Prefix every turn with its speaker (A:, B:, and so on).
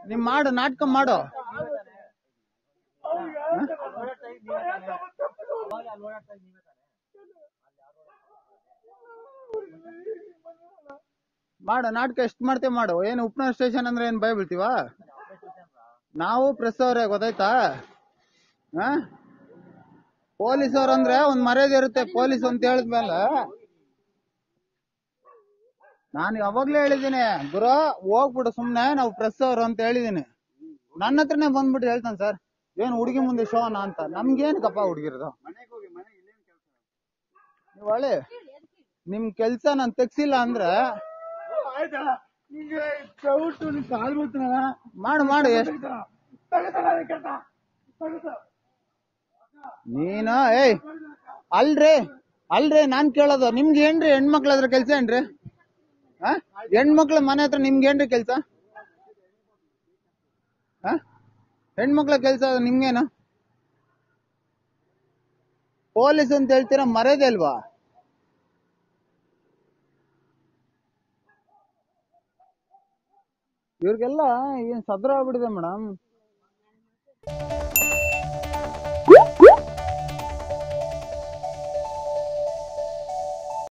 A: ನೀವ್ ಮಾಡು ನಾಟಕ ಮಾಡು ಮಾಡು ನಾಟಕ ಎಷ್ಟ್ ಮಾಡ್ತೇವೆ ಮಾಡು ಏನು ಉಪನಗರ ಸ್ಟೇಷನ್ ಅಂದ್ರೆ ಏನ್ ಭಯ ಬೀಳ್ತೀವ ನಾವು ಪ್ರೆಸ್ ಅವರೇ ಗೊತ್ತಾಯ್ತಾ ಹಾ ಪೊಲೀಸ್ ಅವ್ರಂದ್ರೆ ಒಂದ್ ಮರ್ಯಾದೆ ಇರುತ್ತೆ ಪೊಲೀಸ್ ಅಂತ ಹೇಳಿದ್ಮೇಲೆ ನಾನು ಯಾವಾಗ್ಲೇ ಹೇಳಿದ್ದೀನಿ ಗುರು ಹೋಗ್ಬಿಡು ಸುಮ್ನೆ ನಾವು ಪ್ರೆಸ್ ಅವರು ಅಂತ ಹೇಳಿದೀನಿ ನನ್ನ ಹತ್ರನೇ ಬಂದ್ಬಿಟ್ಟು ಹೇಳ್ತಾನೆ ಸರ್ ಏನ್ ಹುಡುಗಿ ಮುಂದೆ ಶೋನ ಅಂತ ನಮ್ಗೇನಕ್ಕಪ್ಪ ಹುಡುಗಿರದು ನೀವು ಹೊಳಿ ನಿಮ್ ಕೆಲ್ಸ ನಾನ್ ತೆಗ್ಸಿಲ್ಲ ಅಂದ್ರೆ ಮಾಡು ಮಾಡು ಎಷ್ಟ್ ನೀನ ಏಯ್ ಅಲ್ರಿ ಅಲ್ರಿ ನಾನ್ ಕೇಳೋದು ನಿಮ್ಗೆ ಏನ್ರಿ ಹೆಣ್ಮಕ್ಳ ಹತ್ರ ಕೆಲ್ಸ ಏನ್ರಿ ಆ? ಹೆಣ್ಮಕ್ಳ ಮನೆ ಹತ್ರ ನಿಮ್ಗೆ ಏನ್ರಿ ಕೆಲ್ಸ ಆ? ಹೆಣ್ಮಕ್ಳ ಕೆಲ್ಸ ನಿಮ್ಗೇನು ಪೊಲೀಸ್ ಅಂತ ಹೇಳ್ತೀರಾ ಮರ್ಯಾದೆ ಅಲ್ವಾ ಇವ್ರಿಗೆಲ್ಲ ಏನ್ ಸದ್ರ ಆಗ್ಬಿಟ್ಟಿದೆ ಮೇಡಮ್